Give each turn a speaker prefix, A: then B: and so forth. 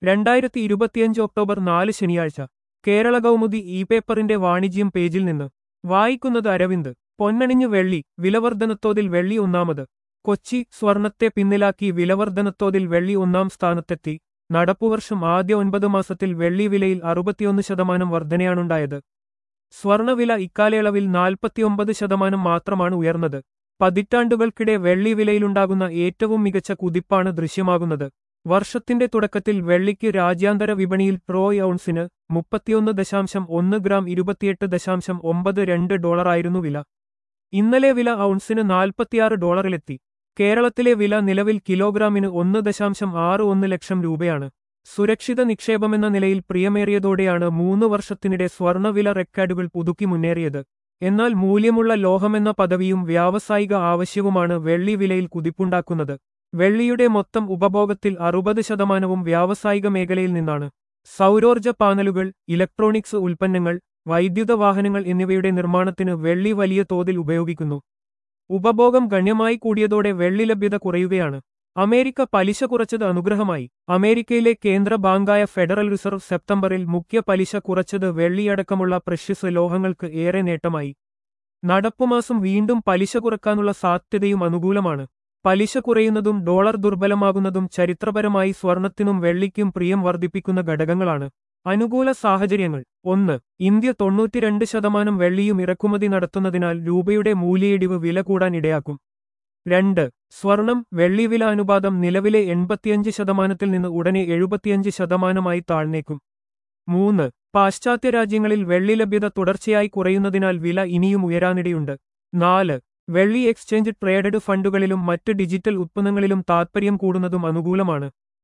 A: രണ്ടായിരത്തി ഇരുപത്തിയഞ്ച് ഒക്ടോബർ നാല് ശനിയാഴ്ച കേരള കൗമുദി ഇ പേപ്പറിന്റെ വാണിജ്യം പേജിൽ നിന്ന് വായിക്കുന്നത് അരവിന്ദ് പൊന്നണിഞ്ഞു വെള്ളി വിലവർധനത്തോതിൽ വെള്ളി ഒന്നാമത് കൊച്ചി സ്വർണത്തെ പിന്നിലാക്കി വിലവർധനത്തോതിൽ വെള്ളി ഒന്നാം സ്ഥാനത്തെത്തി നടപ്പുവർഷം ആദ്യ ഒൻപത് മാസത്തിൽ വെള്ളി വിലയിൽ അറുപത്തിയൊന്ന് ശതമാനം വർധനയാണുണ്ടായത് സ്വർണവില ഇക്കാലയളവിൽ നാൽപ്പത്തിയൊമ്പത് ശതമാനം മാത്രമാണ് ഉയർന്നത് പതിറ്റാണ്ടുകൾക്കിടെ വെള്ളി വിലയിലുണ്ടാകുന്ന ഏറ്റവും മികച്ച കുതിപ്പാണ് ദൃശ്യമാകുന്നത് വർഷത്തിന്റെ തുടക്കത്തിൽ വെള്ളിക്ക് രാജ്യാന്തര വിപണിയിൽ ട്രോയ് ഔൺസിന് മുപ്പത്തിയൊന്ന് ദശാംശം ഒന്ന് ഗ്രാം ഇരുപത്തിയെട്ട് ദശാംശം ഒമ്പത് രണ്ട് ഡോളറായിരുന്നു വില ഇന്നലെ വില ഔൺസിന് നാൽപ്പത്തിയാറ് ഡോളറിലെത്തി കേരളത്തിലെ വില നിലവിൽ കിലോഗ്രാമിന് ഒന്ന് ദശാംശം ആറ് ഒന്ന് ലക്ഷം രൂപയാണ് സുരക്ഷിത നിക്ഷേപമെന്ന നിലയിൽ പ്രിയമേറിയതോടെയാണ് മൂന്ന് വർഷത്തിനിടെ സ്വർണവില റെക്കോർഡുകൾ പുതുക്കി മുന്നേറിയത് എന്നാൽ മൂല്യമുള്ള ലോഹമെന്ന പദവിയും വ്യാവസായിക ആവശ്യവുമാണ് വെള്ളി വിലയിൽ കുതിപ്പുണ്ടാക്കുന്നത് വെള്ളിയുടെ മൊത്തം ഉപഭോഗത്തിൽ അറുപത് ശതമാനവും വ്യാവസായിക മേഖലയിൽ നിന്നാണ് സൗരോർജ്ജ പാനലുകൾ ഇലക്ട്രോണിക്സ് ഉൽപ്പന്നങ്ങൾ വൈദ്യുത വാഹനങ്ങൾ എന്നിവയുടെ നിർമ്മാണത്തിന് വെള്ളി വലിയ തോതിൽ ഉപയോഗിക്കുന്നു ഉപഭോഗം ഗണ്യമായി കൂടിയതോടെ വെള്ളി ലഭ്യത കുറയുകയാണ് അമേരിക്ക പലിശ കുറച്ചത് അനുഗ്രഹമായി അമേരിക്കയിലെ കേന്ദ്ര ബാങ്കായ ഫെഡറൽ റിസർവ് സെപ്റ്റംബറിൽ മുഖ്യ പലിശ കുറച്ചത് വെള്ളിയടക്കമുള്ള പ്രഷ്യസ് ലോഹങ്ങൾക്ക് ഏറെ നേട്ടമായി നടപ്പുമാസം വീണ്ടും പലിശ കുറക്കാനുള്ള സാധ്യതയും അനുകൂലമാണ് പലിശ കുറയുന്നതും ഡോളർ ദുർബലമാകുന്നതും ചരിത്രപരമായി സ്വർണത്തിനും വെള്ളിക്കും പ്രിയം വർദ്ധിപ്പിക്കുന്ന ഘടകങ്ങളാണ് അനുകൂല സാഹചര്യങ്ങൾ ഒന്ന് ഇന്ത്യ തൊണ്ണൂറ്റിരണ്ട് ശതമാനം വെള്ളിയും ഇറക്കുമതി നടത്തുന്നതിനാൽ രൂപയുടെ മൂല്യയിടിവ് വില കൂടാൻ ഇടയാക്കും രണ്ട് സ്വർണം വെള്ളി വില അനുപാതം നിലവിലെ എൺപത്തിയഞ്ച് ശതമാനത്തിൽ നിന്ന് ഉടനെ എഴുപത്തിയഞ്ച് ശതമാനമായി താഴ്ന്നേക്കും മൂന്ന് പാശ്ചാത്യ രാജ്യങ്ങളിൽ വെള്ളി ലഭ്യത തുടർച്ചയായി കുറയുന്നതിനാൽ വില ഇനിയും ഉയരാനിടയുണ്ട് നാല് വെള്ളി എക്സ്ചേഞ്ച് ട്രേഡഡ് ഫണ്ടുകളിലും മറ്റ് ഡിജിറ്റൽ ഉത്പന്നങ്ങളിലും താത്പര്യം കൂടുന്നതും അനുകൂലമാണ്